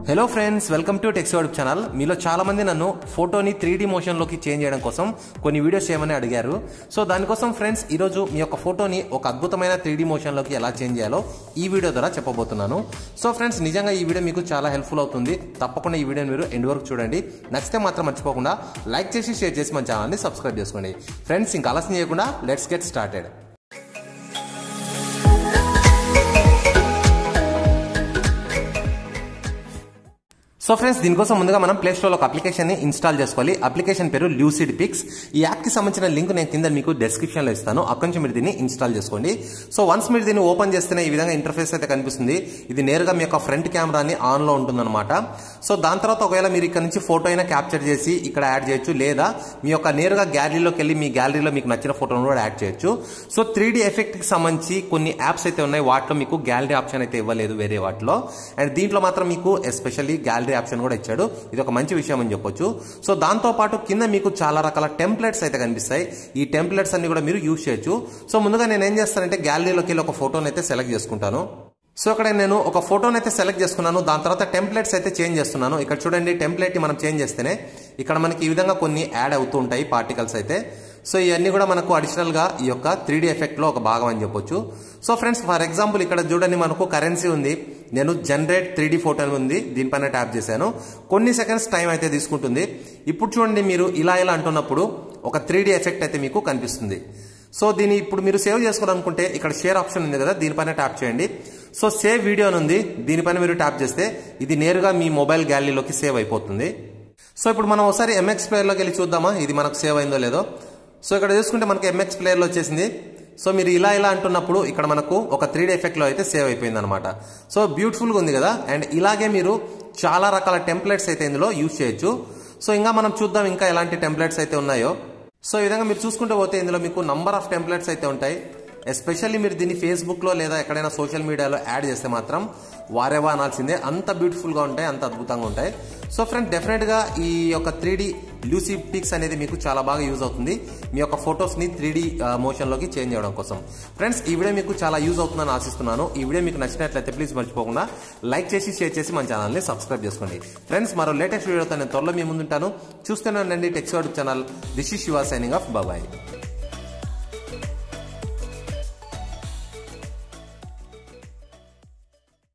hello friends welcome to techs YouTube channel మీలో చాలా మంది నన్ను ఫోటోని త్రీ డీ మోషన్లోకి చేంజ్ చేయడం కోసం కొన్ని వీడియోస్ చేయమని అడిగారు సో దానికోసం ఫ్రెండ్స్ ఈరోజు మీ యొక్క ఫోటోని ఒక అద్భుతమైన త్రీ డీ మోషన్లోకి ఎలా చేంజ్ చేయాలో ఈ వీడియో ద్వారా చెప్పబోతున్నాను సో ఫ్రెండ్స్ నిజంగా ఈ వీడియో మీకు చాలా హెల్ప్ఫుల్ అవుతుంది తప్పకుండా ఈ వీడియోని మీరు ఎండ్ వరకు చూడండి నచ్చితే మాత్రం మర్చిపోకుండా లైక్ చేసి షేర్ చేసి మన ఛానల్ని సబ్స్క్రైబ్ చేసుకోండి ఫ్రెండ్స్ ఇంకా ఆలస్యం చేయకుండా let's get started so friends దీనికోసం ముందుగా మనం ప్లే స్టోర్లో ఒక అప్లికేషన్ ని ఇన్స్టాల్ చేసుకోవాలి అప్లికేషన్ పేరు ల్యూసిడ్ పిక్స్ ఈ యాప్ కి సంబంధించిన లింక్ నేను కింద మీకు డెస్క్రిప్షన్ లో ఇస్తాను అక్కడి నుంచి మీరు దీన్ని ఇన్స్టాల్ చేసుకోండి సో వన్స్ మీరు దీన్ని ఓపెన్ చేస్తేనే ఈ విధంగా ఇంటర్ఫేస్ అయితే కనిపిస్తుంది ఇది నేరుగా మీ యొక్క ఫ్రంట్ కెమెరాని ఆన్ లో ఉంటుందన్నమాట సో దాని తర్వాత ఒకవేళ మీరు ఇక్కడ నుంచి ఫోటో అయినా క్యాప్చర్ చేసి ఇక్కడ యాడ్ చేయొచ్చు లేదా మీ యొక్క నేరుగా గ్యాలరీలోకి వెళ్ళి మీ గ్యాలరీలో మీకు నచ్చిన ఫోటోను కూడా యాడ్ చేయొచ్చు సో త్రీ డీ ఎఫెక్ట్ కి సంబంధించి కొన్ని యాప్స్ అయితే ఉన్నాయి వాటిలో మీకు గ్యాలరీ ఆప్షన్ అయితే ఇవ్వలేదు వేరే వాటిలో అండ్ దీంట్లో మాత్రం మీకు ఎస్పెషల్లీ గ్యాలరీ ఆప్షన్ కూడా ఇచ్చాడు ఇది ఒక మంచి విషయం అని చెప్పొచ్చు సో దాంతో పాటు కింద మీకు చాలా రకాల టెంప్లెట్స్ అయితే కనిపిస్తాయి ఈ టెంప్లెట్స్ అన్ని కూడా మీరు యూజ్ చేయొచ్చు సో ముందుగా నేను ఏం చేస్తానంటే గ్యాలరీలోకి వెళ్ళి ఒక ఫోటోని అయితే సెలెక్ట్ చేసుకుంటాను సో ఇక్కడ నేను ఒక ఫోటోని అయితే సెలెక్ట్ చేసుకున్నాను దాని తర్వాత టెంప్లెట్స్ అయితే చేంజ్ చేస్తున్నాను ఇక్కడ చూడండి టెంప్లెట్ ని మనం చేంజ్ చేస్తేనే ఇక్కడ మనకి ఈ విధంగా కొన్ని యాడ్ అవుతూ ఉంటాయి పార్టికల్స్ అయితే సో ఇవన్నీ కూడా మనకు అడిషనల్ గా ఈ యొక్క త్రీ డీ ఎఫెక్ట్ లో ఒక భాగం అని చెప్పొచ్చు సో ఫ్రెండ్స్ ఫర్ ఎగ్జాంపుల్ ఇక్కడ చూడండి మనకు కరెన్సీ ఉంది నేను జనరేట్ త్రీ డీ ఫోటో ఉంది దీనిపైన ట్యాప్ చేశాను కొన్ని సెకండ్స్ టైం అయితే తీసుకుంటుంది ఇప్పుడు చూడండి మీరు ఇలా ఇలా అంటున్నప్పుడు ఒక త్రీ డీ ఎఫెక్ట్ అయితే మీకు కనిపిస్తుంది సో దీన్ని ఇప్పుడు మీరు సేవ్ చేసుకోవాలనుకుంటే ఇక్కడ షేర్ ఆప్షన్ ఉంది కదా దీనిపైన ట్యాప్ చేయండి సో సేవ్ వీడియో అని ఉంది దీనిపైన మీరు ట్యాప్ చేస్తే ఇది నేరుగా మీ మొబైల్ గ్యాలరీలోకి సేవ్ అయిపోతుంది సో ఇప్పుడు మనం ఒకసారి ఎంఎక్స్ ప్లేయర్లోకి వెళ్ళి చూద్దామా ఇది మనకు సేవ్ అయిందో లేదో సో ఇక్కడ చూసుకుంటే మనకి ఎంఎక్స్ ప్లేయర్లో వచ్చేసింది సో మీరు ఇలా ఇలా అంటున్నప్పుడు ఇక్కడ మనకు ఒక త్రీ డీ ఎఫెక్ట్లో అయితే సేవ్ అయిపోయింది అనమాట సో బ్యూటిఫుల్గా ఉంది కదా అండ్ ఇలాగే మీరు చాలా రకాల టెంప్లెట్స్ అయితే ఇందులో యూజ్ చేయొచ్చు సో ఇంకా మనం చూద్దాం ఇంకా ఎలాంటి టెంప్లెట్స్ అయితే ఉన్నాయో సో ఈ విధంగా మీరు చూసుకుంటే పోతే ఇందులో మీకు నంబర్ ఆఫ్ టెంప్లెట్స్ అయితే ఉంటాయి ఎస్పెషల్లీ మీరు దీన్ని ఫేస్బుక్లో లేదా ఎక్కడైనా సోషల్ మీడియాలో యాడ్ చేస్తే మాత్రం వారేవా అనాల్సిందే అంత బ్యూటిఫుల్గా ఉంటాయి అంత అద్భుతంగా ఉంటాయి సో ఫ్రెండ్ డెఫినెట్గా ఈ యొక్క త్రీ డీ లూసీ పిక్స్ అనేది మీకు చాలా బాగా యూజ్ అవుతుంది మీ యొక్క ఫొటోస్ని త్రీ డీ మోషన్లోకి చేంజ్ చేయడం కోసం ఫ్రెండ్స్ ఈ వీడియో మీకు చాలా యూజ్ అవుతుందని ఆశిస్తున్నాను ఈ వీడియో మీకు నచ్చినట్లయితే ప్లీజ్ మర్చిపోకుండా లైక్ చేసి షేర్ చేసి మన ఛానల్ని సబ్స్క్రైబ్ చేసుకోండి ఫ్రెండ్స్ మరో లేటెస్ట్ వీడియోతో నేను త్వరలో మీ ముందుంటాను చూస్తూనే ఉండండి techs channel this is Shiva signing off బాబాయ్